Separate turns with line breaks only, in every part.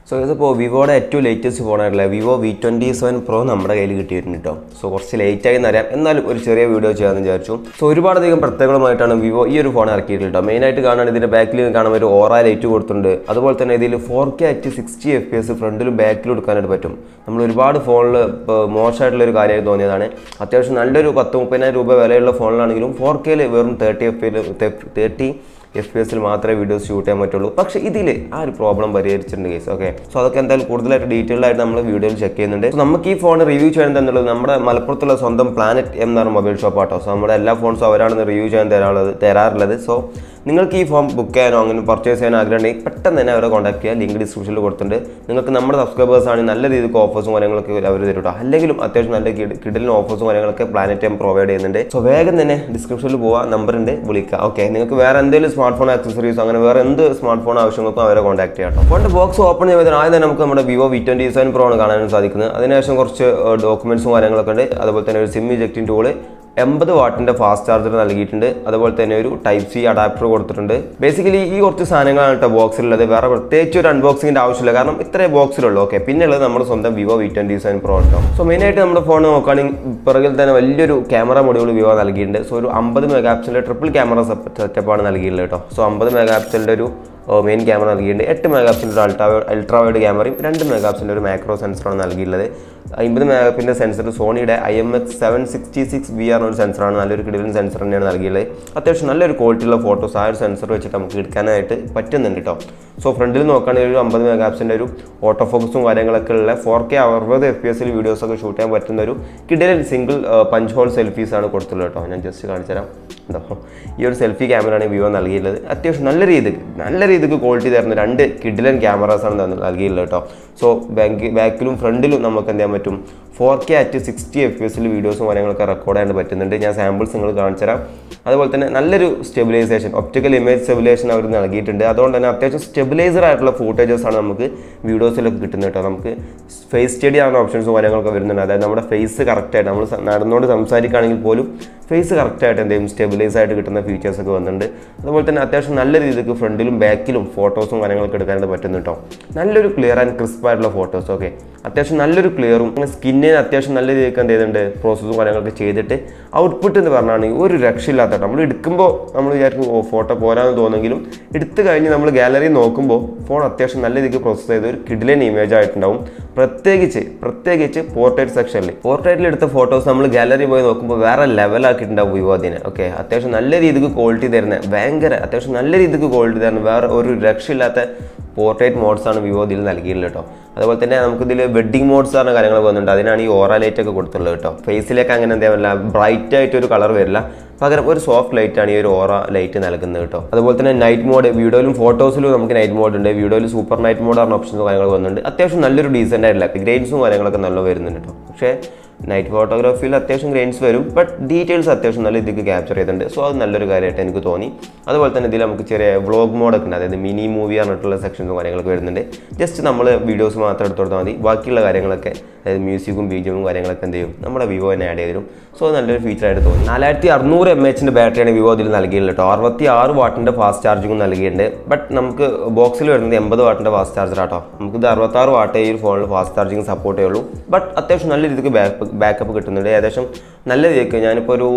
so ഇതിപ്പോൾ വിവോയുടെ ഏറ്റവും ലേറ്റസ്റ്റ് ഫോണായിട്ടുള്ള Vivo V twenty seven Pro നമ്മുടെ കയ്യിൽ കിട്ടിയിട്ടുണ്ട് കേട്ടോ സോ കുറച്ച് ലേറ്റ് ആയി എന്നറിയാം എന്നാലും ഒരു ചെറിയ വീഡിയോ ചെയ്യാമെന്ന് വിചാരിച്ചു സോ ഒരുപാടധികം പ്രത്യേകമായിട്ടാണ് വിവോ ഈ ഒരു ഫോൺ ഇറക്കിയിട്ടുള്ളത് കേട്ടോ മെയിനായിട്ട് കാണാൻ ഇതിൻ്റെ ബാക്കിൽ കാണാൻ ഒരു ഓറ ലൈറ്റ് കൊടുത്തിട്ടുണ്ട് അതുപോലെ തന്നെ ഇതിൽ four K at sixty F P S ഫ്രണ്ടിലും ബാക്കിലും എടുക്കാനായിട്ട് പറ്റും നമ്മൾ ഒരുപാട് ഫോണിൽ ഇപ്പോൾ മോശമായിട്ടുള്ള ഒരു കാര്യമായി തോന്നിയതാണ് അത്യാവശ്യം നല്ലൊരു പത്ത് മുപ്പതിനായിരം രൂപ വിലയുള്ള ഫോണിലാണെങ്കിലും ഫോർ കെയിൽ വെറും thirty F P thirty F P എസിൽ മാത്രമേ വീഡിയോസ് ഷൂട്ട് ചെയ്യാൻ പറ്റുള്ളൂ പക്ഷേ ഇതിൽ ആ ഒരു പ്രോബ്ലം പരിഹരിച്ചിട്ടുണ്ട് കേസ് ഓക്കെ സോ അതൊക്കെ എന്തായാലും കൂടുതലായിട്ട് ഡീറ്റെയിൽ ആയിട്ട് നമ്മൾ വീഡിയോയിൽ ചെക്ക് ചെയ്യുന്നുണ്ട് So, നമുക്ക് ഈ ഫോൺ റിവ്യൂ ചെയ്യുന്നത് എന്നുള്ളത് നമ്മുടെ മലപ്പുറത്തുള്ള സ്വന്തം പ്ലാനറ്റ് എന്നാണ് മൊബൈൽ ഷോപ്പ് ആട്ടോ സോ നമ്മുടെ എല്ലാ ഫോൺസും അവരാണ് റിവ്യൂ ചെയ്യാൻ തരാറുള്ളത് തരാറുള്ളത് സോ നിങ്ങൾക്ക് ഈ ഫോൺ ബുക്ക് ചെയ്യാനോ അങ്ങനെ പർച്ചേസ് ചെയ്യാനോ ആഗ്രഹമുണ്ടെങ്കിൽ പെട്ടെന്ന് തന്നെ അവരെ കോൺടാക്ട് ചെയ്യുക ലിങ്ക് ഡിസ്ക്രിപ്ഷനിൽ കൊടുത്തിട്ടുണ്ട് നിങ്ങൾക്ക് നമ്മുടെ സബ്സ്ക്രൈബേഴ്സ് ആണ് നല്ല രീതിക്ക് ഓഫേഴ്സും കാര്യങ്ങളൊക്കെ അവർ തരും കേട്ടോ അല്ലെങ്കിലും അത്യാവശ്യം നല്ല കിടലിന് ഓഫേഴ്സും കാര്യങ്ങളൊക്കെ പ്ലാനറ്റ് എം പ്രൊവൈഡ് ചെയ്യുന്നുണ്ട് സോ വേഗം തന്നെ ഡിസ്ക്രിപ്ഷനിൽ പോവാ നമ്പർ ഉണ്ട് വിളിക്കുക ഓക്കെ നിങ്ങൾക്ക് വേറെ എന്തെങ്കിലും സ്മാർട്ട് ഫോൺ ആക്സസറീസ് അങ്ങനെ വേറെ എന്ത് സ്മാർട്ട് ഫോൺ ആവശ്യങ്ങൾക്കും അവരെ കോൺടാക്ട് ചെയ്യാം കേട്ടോ ഫോണിന്റെ ബോക്സ് ഓപ്പൺ ചെയ്യുമ്പോൾ ആദ്യം തന്നെ നമുക്ക് നമ്മുടെ Vivo V twenty seven Pro ആണ് കാണാൻ സാധിക്കുന്നത് അതിനുശേഷം കുറച്ച് ഡോക്യുമെന്റ്സും കാര്യങ്ങളൊക്കെ ഉണ്ട് അതുപോലെ തന്നെ ഒരു സിം ഇജക്റ്റിംഗ് ടൂള് എൺപത് വാട്ടിന്റെ ഫാസ്റ്റ് ചാർജർ നൽകിയിട്ടുണ്ട് അതുപോലെ തന്നെ ഒരു ടൈപ്പ് സി അഡാപ്റ്റർ കൊടുത്തിട്ടുണ്ട് ബേസിക്കലി ഈ കുറച്ച് സാധനങ്ങളാണ് കേട്ടോ ബോക്സിലുള്ളത് വേറെ പ്രത്യേകിച്ച് ഒരു അൺബോക്സിംഗിന്റെ ആവശ്യമില്ല കാരണം ഇത്രേ ബോക്സിലുള്ളൂ ഓക്കെ പിന്നെ ഉള്ളത് നമ്മുടെ സ്വന്തം Vivo V twenty seven Pro കേട്ടോ സോ മെയിനായിട്ട് നമ്മുടെ ഫോൺ നോക്കുകയാണെങ്കിൽ പിറകിൽ തന്നെ വലിയൊരു ക്യാമറ മൊഡ്യൂൾ വിവോ നൽകിയിട്ടുണ്ട് സോ ഒരു അമ്പത് മെഗാ പിക്സലിന്റെ ട്രിപ്പിൾ ക്യാമറ സെറ്റപ്പാണ് നൽകിയിട്ടുള്ളത് കേട്ടോ സോ അമ്പത് മെഗാ പിക്സലിന്റെ ഒരു മെയിൻ ക്യാമറ നൽകിയിട്ടുണ്ട് എട്ട് മെഗാ പിക്സലിൻ്റെ അൾട്രാ അൾട്രാ വൈഡ് ക്യാമറയും രണ്ട് മെഗാ പിക്സലിൻ്റെ ഒരു മാക്രോ സെൻസറാണ് നൽകിയിട്ടുള്ളത് അമ്പത് മെഗാ പിക്സലിൻ്റെ സെൻസർ സോണിയുടെ I M X seven sixty six V R ഒരു സെൻസറാണ് നല്ലൊരു കിടിലൻ സെൻസർ തന്നെയാണ് നൽകിയിട്ടുള്ളത് അത്യാവശ്യം നല്ലൊരു ക്വാളിറ്റിയുള്ള ഫോട്ടോസ് ആ ഒരു സെൻസർ വെച്ചിട്ട് നമുക്ക് എടുക്കാനായിട്ട് പറ്റുന്നുണ്ട് കേട്ടോ സോ ഫ്രണ്ടിൽ നോക്കുകയാണെങ്കിൽ ഒരു അമ്പത് മെഗാ പിക്സലിൻ്റെ ഒരു ഓട്ടോ ഫോക്കസും കാര്യങ്ങളൊക്കെ ഉള്ള ഫോർ കെ അറുപത് എഫ് പി എസിൽ വീഡിയോസൊക്കെ ഷൂട്ട് ചെയ്യാൻ പറ്റുന്ന ഒരു കിടിലൻ സിംഗിൾ പഞ്ച് ഹോൾ സെൽഫീസ് ആണ് കൊടുത്തുള്ളത് കേട്ടോ ഞാൻ ജസ്റ്റ് കാണിച്ചു തരാം എന്തോ ഈ ഒരു സെൽഫി ക്യാമറയാണ് വിവോ നൽകിയിട്ടുള്ളത് അത്യാവശ്യം നല്ല രീതിക്ക് നല്ല രീതിക്ക് ക്വാളിറ്റി തരുന്ന രണ്ട് കിഡിലൻ ക്യാമറാസാണ് നൽകിയിട്ടുള്ളത് കേട്ടോ സോ ബാക്ക് ബാക്കിലും ഫ്രണ്ടിലും നമുക്ക് എന്ത് ചെയ്യാൻ പറ്റും four K at sixty F P എസിൽ വീഡിയോസും കാര്യങ്ങളൊക്കെ റെക്കോർഡ് ചെയ്യാൻ പറ്റുന്നുണ്ട് ഞാൻ സാമ്പിൾസ് നിങ്ങൾ കാണിച്ചു തരാം അതുപോലെ തന്നെ നല്ലൊരു സ്റ്റെബിലൈസേഷൻ ഒപ്റ്റിക്കൽ ഇമേജ് സ്റ്റെബിലൈസേഷൻ അവർ നൽകിയിട്ടുണ്ട് അതുകൊണ്ട് തന്നെ അത്യാവശ്യം സ്റ്റെബിലൈസർ ആയിട്ടുള്ള ഫൂട്ടേജസ് ആണ് നമുക്ക് വീഡിയോസിലൊക്കെ കിട്ടുന്നത് കേട്ടോ നമുക്ക് ഫേസ് സ്റ്റഡി ആവുന്ന ഓപ്ഷൻസും കാര്യങ്ങളൊക്കെ വരുന്നുണ്ട് അതായത് നമ്മുടെ ഫേസ് കറക്റ്റായിട്ട് നമ്മൾ സ- നടന്നുകൊണ്ട് സംസാരിക്കുകയാണെങ്കിൽ പോലും ഫേസ് കറക്റ്റായിട്ട് എന്തെങ്കിലും സ്റ്റെബിലൈസ് ആയിട്ട് കിട്ടുന്ന ഫീച്ചേഴ്സ് ഒക്കെ വന്നിട്ടുണ്ട് അതുപോലെ തന്നെ അത്യാവശ്യം നല്ല രീതിക്ക് ഫ്രണ്ടിലും ബാക്കിലും ഫോട്ടോസും കാര്യങ്ങളൊക്കെ എടുക്കാനായിട്ട് പറ്റുന്നു കേട്ടോ നല്ലൊരു ക്ലിയർ ആൻഡ് ക്രിസ്പ് ആയിട്ടുള്ള ഫോട്ടോസ് ഓക്കെ അത്യാവശ്യം നല്ലൊരു ക്ലിയറും സ്കിന്നിന് അത്യാവശ്യം നല്ല രീതിക്ക് എന്ത് ചെയ്തിട്ടുണ്ട് പ്രോസസ്സും കാര്യങ്ങളൊക്കെ ചെയ്തിട്ട് ഔട്ട്പുട്ട് എന്ന് പറഞ്ഞാണെങ്കിൽ ഒരു രക്ഷയില്ലാത്ത കേട്ടോ നമ്മൾ എടുക്കുമ്പോൾ നമ്മൾ വിചാരിക്കും ഓ ഫോട്ടോ പോരാന്ന് തോന്നെങ്കിലും എടുത്തു കഴിഞ്ഞ് നമ്മൾ ഗാലറി നോക്കുമ്പോൾ ഫോൺ അത്യാവശ്യം നല്ല രീതിക്ക് പ്രോസസ്സ് ചെയ്ത് ഒരു കിഡിലൻ ഇമേജ് ആയിട്ടുണ്ടാവും പ്രത്യേകിച്ച് പ്രത്യേകിച്ച് പോർട്രേറ്റ് സെക്ഷനിൽ പോർട്രേറ്റിൽ എടുത്ത ഫോട്ടോസ് നമ്മൾ ഗാലറി പോയി നോക്കുമ്പോൾ വേറെ ലെവലാക്കിയിട്ടുണ്ടാവും വിവോ അതിനെ ഓക്കെ അത്യാവശ്യം നല്ല രീതിക്ക് ക്വാളിറ്റി തരുന്ന ഭയങ്കര അത്യാവശ്യം നല്ല രീതിക്ക് ക്വാളിറ്റി തരുന്ന വേറെ ഒരു രക്ഷയില്ലാത്ത പോർട്രേറ്റ് മോഡ്സ് ആണ് വിവോ ഇതിൽ നൽകിയിട്ടുള്ളത് കേട്ടോ അതുപോലെ തന്നെ നമുക്ക് ഇതിൽ വെഡിങ് മോഡ്സ് പറഞ്ഞ കാര്യങ്ങൾ വന്നിട്ടുണ്ട് അതിനാണ് ഈ ഓറ ലൈറ്റ് ഒക്കെ കൊടുത്തുള്ളത് കേട്ടോ ഫേസിലേക്ക് അങ്ങനെ എന്താ പറയുക ബ്രൈറ്റ് ആയിട്ട് ഒരു കളർ വരില്ല പകരം ഒരു സോഫ്റ്റ് ലൈറ്റ് ആണ് ഈ ഒരു ഓറ ലൈറ്റ് നൽകുന്നത് കേട്ടോ അതുപോലെ തന്നെ നൈറ്റ് മോഡ് വീഡിയോയിലും ഫോട്ടോസിലും നമുക്ക് നൈറ്റ് മോഡ് ഉണ്ട് വീഡിയോയിൽ സൂപ്പർ നൈറ്റ് മോഡ് പറഞ്ഞ ഓപ്ഷൻസും കാര്യങ്ങൾ വന്നിട്ടുണ്ട് അത്യാവശ്യം നല്ലൊരു ഡീസൻ്റ് ആയിട്ടുള്ള ഗ്രേഡ്സും കാര്യങ്ങളൊക്കെ നല്ല വരുന്നുണ്ട് കേട്ടോ പക്ഷേ നൈറ്റ് ഫോട്ടോഗ്രാഫിയിൽ അത്യാവശ്യം ഗ്രെയിൻസ് വരും ബട്ട് ഡീറ്റെയിൽസ് അത്യാവശ്യം നല്ല ഇതിക്ക് ക്യാപ്ചർ ചെയ്തിട്ടുണ്ട് സോ അത് നല്ലൊരു കാര്യമായിട്ട് എനിക്ക് തോന്നി അതുപോലെ തന്നെ ഇതിൽ നമുക്ക് ചെറിയ വ്ളോഗ് മോഡൊക്കെ ഉണ്ട് അതായത് മിനി മൂവി പറഞ്ഞിട്ടുള്ള സെക്ഷൻസും കാര്യങ്ങളൊക്കെ വരുന്നുണ്ട് ജസ്റ്റ് നമ്മൾ വീഡിയോസ് മാത്രം എടുത്തു കൊടുത്താൽ മതി ബാക്കിയുള്ള കാര്യങ്ങളൊക്കെ അതായത് മ്യൂസിക്കും ബീജിയമും കാര്യങ്ങളൊക്കെ എന്ത് ചെയ്യും നമ്മുടെ വിവോ തന്നെ ആഡ് ചെയ്ത് തരും സോ അത് നല്ലൊരു ഫീച്ചറായിട്ട് തോന്നി നാലായിരത്തി അറുന്നൂറ് എം എച്ചിൻ്റെ ബാറ്ററിയാണ് വിവോ ഇതിൽ നൽകിയിട്ടുള്ളത് കേട്ടോ അറുപത്തി ആറ് വാട്ടിൻ്റെ ഫാസ്റ്റ് ചാർജിങ്ങും നൽകിയിട്ടുണ്ട് ബട്ട് നമുക്ക് ബോക്സിൽ വരുന്നത് എൺപത് വാട്ടിൻ്റെ ഫാസ്റ്റ് ചാർജർ ആട്ടോ നമുക്കിത് അറുപത്താറ് വാട്ടേ ഈ ഒരു ഫോണിൽ ഫാസ്റ്റ് ചാർജിങ് സപ്പോർട്ട് ചെയ്യുള്ളൂ ബട്ട് അത്യാവശ്യം നല്ല രീതിക്ക് ബാക്ക് ബാക്കപ്പ് കിട്ടുന്നുണ്ട് ഏകദേശം നല്ല രീതിക്ക് ഞാനിപ്പോൾ ഒരു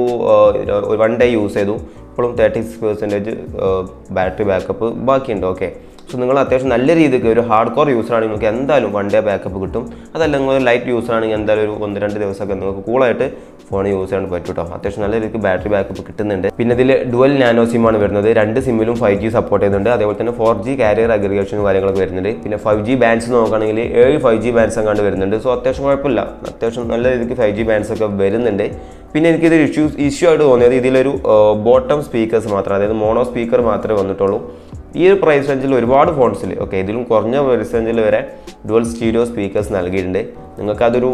വൺ ഡേ യൂസ് ചെയ്തു ഇപ്പോഴും thirty six percentage battery backup ബാക്കിയുണ്ട് ഓക്കെ സോ നിങ്ങൾ അത്യാവശ്യം നല്ല രീതിക്ക് ഒരു ഹാർഡ് കോർ യൂസർ ആണെങ്കിൽ നിങ്ങൾക്ക് എന്തായാലും വൺ ഡേ ബാക്കപ്പ് കിട്ടും അതല്ല നിങ്ങൾ ഒരു ലൈറ്റ് യൂസർ ആണെങ്കിൽ എന്തായാലും ഒരു ഒന്ന് രണ്ട് ദിവസമൊക്കെ നിങ്ങൾക്ക് കൂളായിട്ട് ഫോൺ യൂസ് ചെയ്യാൻ പറ്റും കേട്ടോ അത്യാവശ്യം നല്ല രീതിക്ക് ബാറ്ററി ബാക്കപ്പ് കിട്ടുന്നുണ്ട് പിന്നെ ഇതിൽ ഡുവൽ നാനോ സിം ആണ് വരുന്നത് രണ്ട് സിമ്മിലും ഫൈവ് ജി സപ്പോർട്ട് ചെയ്യുന്നുണ്ട് അതേപോലെ തന്നെ ഫോർ ജി കാരിയർ അഗ്രിഗേഷനും കാര്യങ്ങളൊക്കെ വരുന്നുണ്ട് പിന്നെ ഫൈവ് ജി ബാൻഡ്സ് നോക്കുകയാണെങ്കിൽ ഏഴ് ഫൈവ് ജി ബാൻഡ്സ് അങ്ങാണ്ട് വരുന്നുണ്ട് സോ അത്യാവശ്യം കുഴപ്പമില്ല അത്യാവശ്യം നല്ല രീതിക്ക് ഫൈവ് ജി ബാൻഡ്സ് ഒക്കെ വരുന്നുണ്ട് പിന്നെ എനിക്കിത് ഇഷ്യൂ ഇഷ്യൂ ആയിട്ട് തോന്നിയത് ഇതിലൊരു ബോട്ടം സ്പീക്കേഴ്സ് മാത്രം അതായത് മോണോ സ്പീക്കർ മാത്രമേ വന്നിട്ടുള്ളൂ ഈ ഒരു പ്രൈസ് റേഞ്ചിൽ ഒരുപാട് ഫോൺസിൽ ഓക്കെ ഇതിലും കുറഞ്ഞ പ്രൈസ് റേഞ്ചിൽ വരെ ഡുവൽ സ്റ്റീരിയോ സ്പീക്കേഴ്സ് നൽകിയിട്ടുണ്ട് നിങ്ങൾക്ക് അതൊരു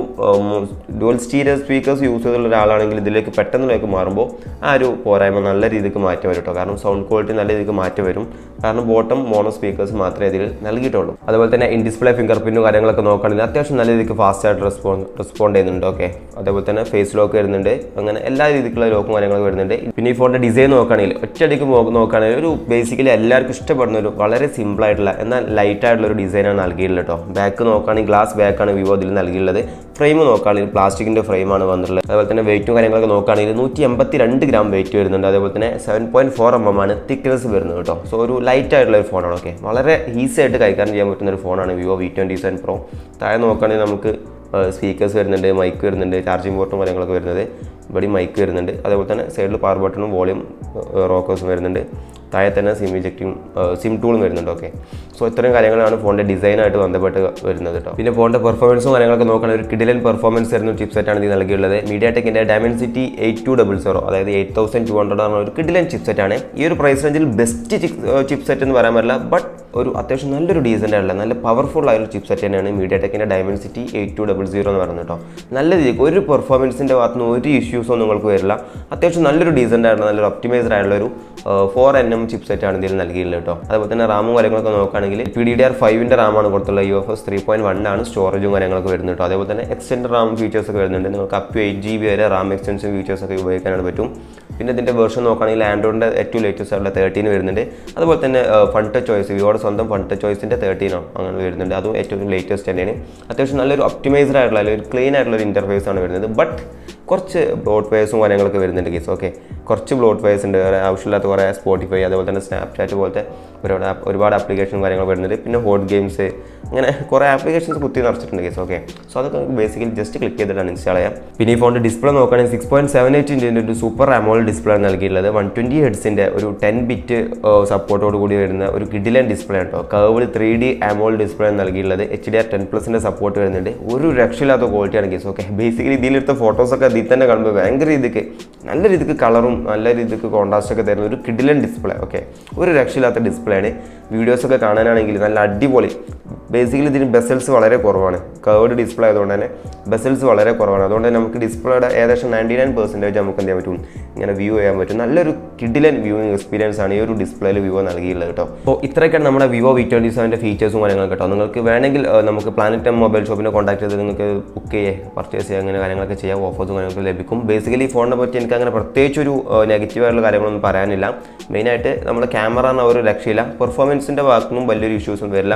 ഡുവൽ സ്റ്റീരിയോ സ്പീക്കേഴ്സ് യൂസ് ചെയ്തുള്ള ഒരാളാണെങ്കിൽ ഇതിലേക്ക് പെട്ടെന്നിലേക്ക് മാറുമ്പോൾ ആ ഒരു പോരായ്മ നല്ല രീതിക്ക് മാറ്റം വരും കേട്ടോ കാരണം സൗണ്ട് ക്വാളിറ്റി നല്ല രീതിക്ക് മാറ്റം വരും കാരണം ബോട്ടം മോണോ സ്പീക്കേഴ്സ് മാത്രമേ ഇതിൽ നൽകിയിട്ടുള്ളൂ അതുപോലെ തന്നെ ഇൻ ഡിസ്പ്ലേ ഫിംഗർ പ്രിന്റും കാര്യങ്ങളൊക്കെ നോക്കുകയാണെങ്കിൽ അത്യാവശ്യം നല്ല രീതിക്ക് ഫാസ്റ്റ് ആയിട്ട് റെസ്പോണ്ട് റെസ്പോണ്ട് ചെയ്യുന്നുണ്ട് ഓക്കെ അതേപോലെ തന്നെ ഫേസ് ലോക്ക് വരുന്നുണ്ട് അങ്ങനെ എല്ലാ രീതിക്കുള്ള ലോക്കും കാര്യങ്ങളൊക്കെ വരുന്നുണ്ട് പിന്നെ ഈ ഫോണിന്റെ ഡിസൈൻ നോക്കുകയാണെങ്കിൽ ഒറ്റയടിക്ക് നോ- നോക്കുകയാണെങ്കിൽ ഒരു ബേസിക്കലി എല്ലാവർക്കും ഇഷ്ടപ്പെടുന്ന ഒരു വളരെ സിമ്പിൾ ആയിട്ടുള്ള എന്നാൽ ലൈറ്റ് ആയിട്ടുള്ള ഒരു ഡിസൈനാണ് നൽകിയിട്ടുള്ളത് കേട്ടോ ബാക്ക് നോക്കുകയാണെങ്കിൽ ഗ്ലാസ് ബാക്കാണ് വിവോ ഇതിൽ നൽകിയിട്ടുള്ളത് ഫ്രെയിം നോക്കുകയാണെങ്കിൽ പ്ലാസ്റ്റിക്കിന്റെ ഫ്രെയിമാണ് വന്നിട്ടുള്ളത് അതുപോലെ തന്നെ വെയിറ്റും കാര്യങ്ങളൊക്കെ നോക്കുകയാണെങ്കിൽ നൂറ്റി എൺപത്തി രണ്ട് ഗ്രാം വെയിറ്റ് വരുന്നുണ്ട് അതേപോലെ തന്നെ seven point four M M ആണ് തിക്നെസ് വരുന്നത് കേട്ടോ സോ ഒരു ലൈറ്റ് ആയിട്ടുള്ള ഒരു ഫോണാണ് ഓക്കെ വളരെ ഈസി ആയിട്ട് കൈകാര്യം ചെയ്യാൻ പറ്റുന്ന ഒരു ഫോണാണ് Vivo V twenty seven Pro താഴെ നോക്കുകയാണെങ്കിൽ നമുക്ക് സ്പീക്കേഴ്സ് വരുന്നുണ്ട് മൈക്ക് വരുന്നുണ്ട് ചാർജിങ് പോർട്ടും കാര്യങ്ങളൊക്കെ വരുന്നത് ഇവിടെ മൈക്ക് വരുന്നുണ്ട് അതേപോലെ തന്നെ സൈഡിൽ പവർ ബട്ടണും വോളിയം റോക്കേഴ്സും വരുന്നുണ്ട് താഴെ തന്നെ സിം ഇജക്റ്റും സിം ടൂളും വരുന്നുണ്ട് ഓക്കെ സോ ഇത്രയും കാര്യങ്ങളാണ് ഫോണിൻ്റെ ഡിസൈനായിട്ട് ബന്ധപ്പെട്ട് വരുന്നത് കേട്ടോ പിന്നെ ഫോണിൻ്റെ പെർഫോമൻസും കാര്യങ്ങളൊക്കെ നോക്കുകയാണെങ്കിൽ ഒരു കിഡിലൻ പെർഫോമൻസ് വരുന്ന ചിപ്പ് സെറ്റാണ് ഇത് നൽകിയുള്ളത് മീഡിയ ടെക്കിൻ്റെ Dimensity eight two double zero അതായത് എയ്റ്റ് തൗസൻഡ് ടു ഹൺഡ്രഡ് ആണ് ഒരു കിഡിലൻ ചിപ്പ് സെറ്റാണ് ഈ ഒരു പ്രൈസ് റേഞ്ചിൽ ബെസ്റ്റ് ചിപ്പ് സെറ്റ് എന്ന് പറയാൻ പറ്റില്ല ബട്ട് ഒരു അത്യാവശ്യം നല്ലൊരു ഡീസൻ്റ് ആയിട്ടുള്ള നല്ല പവർഫുൾ ആയ ഒരു ചിപ്പ് സെറ്റ് തന്നെയാണ് മീഡിയ ടെക്കിൻ്റെ Dimensity eight two double zero എന്ന് പറയുന്നത് കേട്ടോ നല്ല രീതിക്ക് ഒരു പെർഫോമൻസിൻ്റെ ഭാഗത്ത് നിന്ന് ഒരു ഇഷ്യൂസോ നിങ്ങൾക്ക് വരില്ല അത്യാവശ്യം നല്ലൊരു ഡീസൻ്റ് ആയിട്ടുള്ള നല്ലൊരു ഒപ്റ്റിമൈസ്ഡ് ആയിട്ടുള്ള ഒരു four N M chip set ആണ് ഇതിൽ നൽകിയിട്ടുള്ളത് കേട്ടോ അതുപോലെ തന്നെ റാമും കാര്യങ്ങളൊക്കെ നോക്കുകയാണെങ്കിൽ പി ഡി ഡി ആർ ഫൈവിൻ്റെ റാമാണ് കൊടുത്തുള്ള U F S three point one ആണ് സ്റ്റോറേജും കാര്യങ്ങളൊക്കെ വരുന്നത് കേട്ടോ അതേപോലെ തന്നെ എക്സ്റ്റൻഡ് റാം ഫീച്ചേഴ്സ് ഒക്കെ വരുന്നുണ്ട് നിങ്ങൾക്ക് up to eight G B വരെ റാം എക്സ്റ്റൻഷൻ ഫീച്ചേഴ്സ് ഒക്കെ ഉപയോഗിക്കാനാണ് പറ്റും പിന്നെ ഇതിൻ്റെ വേർഷൻ നോക്കുകയാണെങ്കിൽ ആൻഡ്രോയിഡിൻ്റെ ഏറ്റവും ലേറ്റസ്റ്റ് ആയിട്ടുള്ള തേർട്ടീൻ വരുന്നുണ്ട് അതുപോലെ തന്നെ ഫൺ ടച്ച് ചോയ്സ് വിവോയുടെ സ്വന്തം ഫൺ ടച്ച് ചോയ്സിൻ്റെ തേർട്ടീനോ അങ്ങനെ വരുന്നുണ്ട് അതും ഏറ്റവും ലേറ്റസ്റ്റ് തന്നെയാണ് അത്യാവശ്യം നല്ലൊരു ഒപ്റ്റിമൈസ്ഡ് ആയിട്ടുള്ള അല്ലെങ്കിൽ ഒരു ക്ലീൻ ആയിട്ടുള്ള ഒരു ഇൻ്റർഫേസ് ആണ് വരുന്നത് ബട്ട് കുറച്ച് ബ്ലോട്ട് വെയർസും കാര്യങ്ങളൊക്കെ വരുന്നുണ്ട് കേസ് ഓക്കെ കുറച്ച് ബ്ലോട്ട് വെയർസ് ഉണ്ട് വേറെ ആവശ്യമില്ലാത്ത കുറേ സ്പോട്ടിഫൈ അതുപോലെ തന്നെ സ്നാപ്ചാറ്റ് പോലത്തെ ഒരുപാട് app- ഒരുപാട് ആപ്ലിക്കേഷനും കാര്യങ്ങൾ വരുന്നുണ്ട് പിന്നെ ഹോട്ട് ഗെയിംസ് അങ്ങനെ കുറേ ആപ്ലിക്കേഷൻസ് കുത്തി നിറച്ചിട്ടുണ്ട് കേസ് ഓക്കെ സോ അതൊക്കെ ബേസിക്കലി ജസ്റ്റ് ക്ലിക്ക് ചെയ്തിട്ടാണ് ഇൻസ്റ്റാൾ ചെയ്യാം പിന്നെ ഈ ഫോണിൻ്റെ ഡിസ്പ്ലേ നോക്കുകയാണെങ്കിൽ സിക്സ് പോയിന്റ് സെവൻ എയ്റ്റ് ഇഞ്ചിൻ്റെ ഒരു സൂപ്പർ അമോൾ ഡിസ്പ്ലേ ആണ് നൽകിയിട്ടുള്ളത് വൺ ട്വൻറ്റി ഹെഡ്സിൻ്റെ ഒരു ടെൻ ബിറ്റ് സപ്പോർട്ടോട് കൂടി വരുന്ന ഒരു കിഡിലൻ ഡിസ്പ്ലേ ഉണ്ടോ curved three D AMOLED display നൽകിയിട്ടുള്ളത് എച്ച് ഡി ആർ ടെൻ പ്ലസിൻ്റെ സപ്പോർട്ട് വരുന്നുണ്ട് ഒരു രക്ഷയില്ലാത്ത ക്വാളിറ്റിയാണ് കേസ് ഓക്കെ ബേസിക്കലി ഇതിലെടുത്ത ഫോട്ടോസൊക്കെ ഇതിൽ തന്നെ കാണുമ്പോൾ ഭയങ്കര രീതിക്ക് നല്ല രീതിക്ക് കളറും നല്ല രീതിക്ക് കോൺട്രാസ്റ്റ് ഒക്കെ തരുന്ന ഒരു കിഡിലൻ ഡിസ്പ്ലേ ഓക്കെ ഒരു രക്ഷയില്ലാത്ത ഡിസ്പ്ലേ ആണ് വീഡിയോസൊക്കെ കാണാനാണെങ്കിൽ നല്ല അടിപൊളി ബേസിക്കലി ഇതിന് ബെസൽസ് വളരെ കുറവാണ് കവേർഡ് ഡിസ്പ്ലേ ആയതുകൊണ്ട് തന്നെ ബെസൽസ് വളരെ കുറവാണ് അതുകൊണ്ട് തന്നെ നമുക്ക് ഡിസ്പ്ലേയുടെ ഏകദേശം നയൻറ്റി നയൻ പെർസെൻറ്റേജ് നമുക്ക് എന്ത് ചെയ്യാൻ പറ്റും ഇങ്ങനെ വ്യൂ ചെയ്യാൻ പറ്റും നല്ലൊരു കിഡിലൻ വ്യൂയിങ് എക്സ്പീരിയൻസ് ആണ് ഈ ഒരു ഡിസ്പ്ലേയിൽ വിവോ നൽകിയിട്ടുള്ളത് കേട്ടോ അപ്പോൾ ഇത്രയൊക്കെയാണ് നമ്മുടെ വിവോ വി ട്വൻറ്റി സെവൻ്റെ ഫീച്ചേഴ്സും കാര്യങ്ങളും കേട്ടോ നിങ്ങൾക്ക് വേണമെങ്കിൽ ഏഹ്, നമുക്ക് പ്ലാനറ്റ് മൊബൈൽ ഷോപ്പിനെ കോൺടാക്ട് ചെയ്ത് നിങ്ങൾക്ക് ബുക്ക് ചെയ്യേ പർച്ചേസ് ചെയ്യുക അങ്ങനെ കാര്യങ്ങളൊക്കെ ചെയ്യാം ഓഫേഴ്സും കാര്യങ്ങളൊക്കെ ലഭിക്കും ബേസിക്കലി ഈ ഫോണിനെ പറ്റി എനിക്ക് അങ്ങനെ പ്രത്യേകിച്ചൊരു നെഗറ്റീവ് ആയിട്ടുള്ള കാര്യങ്ങളൊന്നും പറയാനില്ല മെയിനായിട്ട് നമ്മുടെ ക്യാമറ എന്ന ഒരു രക്ഷയില്ല പെർഫോമൻസിൻ്റെ ഭാഗത്തുനിന്നും വലിയൊരു ഇഷ്യൂസും വരില്ല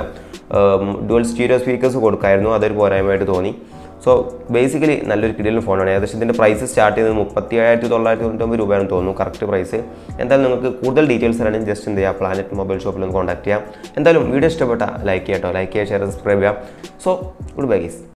ഡുവൽ സ്റ്റീരിയോ സ്പീക്കേഴ്സ് കൊടുക്കായിരുന്നു അതൊരു പോരായ്മയായിട്ട് തോന്നി സോ ബേസിക്കലി നല്ലൊരു കിടിലൻ ഫോണാണ് ഏകദേശം ഇതിൻ്റെ പ്രൈസ് സ്റ്റാർട്ട് ചെയ്തത് മുപ്പത്തി ഏഴായിരത്തി തൊള്ളായിരത്തി തൊണ്ണൂറ്റൊമ്പത് രൂപയാണെന്ന് തോന്നുന്നു കറക്റ്റ് പ്രൈസ് എന്തായാലും നിങ്ങൾക്ക് കൂടുതൽ ഡീറ്റെയിൽസ് അറിയാൻ ജസ്റ്റ് എന്ത് ചെയ്യുക പ്ലാനറ്റ് മൊബൈൽ ഷോപ്പിൽ ഒന്ന് കോൺടാക്ട് ചെയ്യാം എന്തായാലും വീഡിയോ ഇഷ്ടപ്പെട്ട ലൈക്ക് ചെയ്യാം കേട്ടോ ലൈക്ക് ചെയ്യുക ഷെയർ സബ്സ്ക്രൈബ് ചെയ്യാം സോ ഗുഡ് ബൈ ഗീസ്